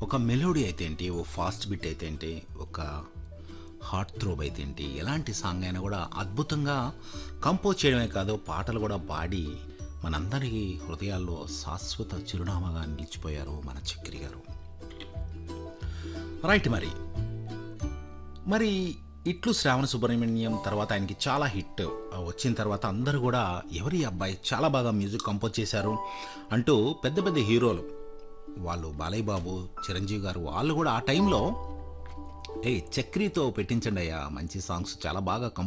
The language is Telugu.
ఒక మెలోడీ అయితే ఏంటి ఓ ఫాస్ట్ బిట్ అయితే ఏంటి ఒక హార్ట్ థ్రోబ్ అయితే ఏంటి ఎలాంటి సాంగ్ అయినా కూడా అద్భుతంగా కంపోజ్ చేయడమే కాదు పాటలు కూడా పాడి మనందరి హృదయాల్లో శాశ్వత చిరునామాగా నిలిచిపోయారు మన చక్రి గారు రైట్ మరి మరి ఇట్లు శ్రావణ సుబ్రహ్మణ్యం తర్వాత ఆయనకి చాలా హిట్ వచ్చిన తర్వాత అందరూ కూడా ఎవరి అబ్బాయి చాలా బాగా మ్యూజిక్ కంపోజ్ చేశారు అంటూ పెద్ద పెద్ద హీరోలు వాళ్ళు బాలయ్య బాబు చిరంజీవి గారు వాళ్ళు కూడా ఆ టైంలో ఏ చక్రీతో పెట్టించండి అయ్యా మంచి సాంగ్స్ చాలా బాగా కంపోజ్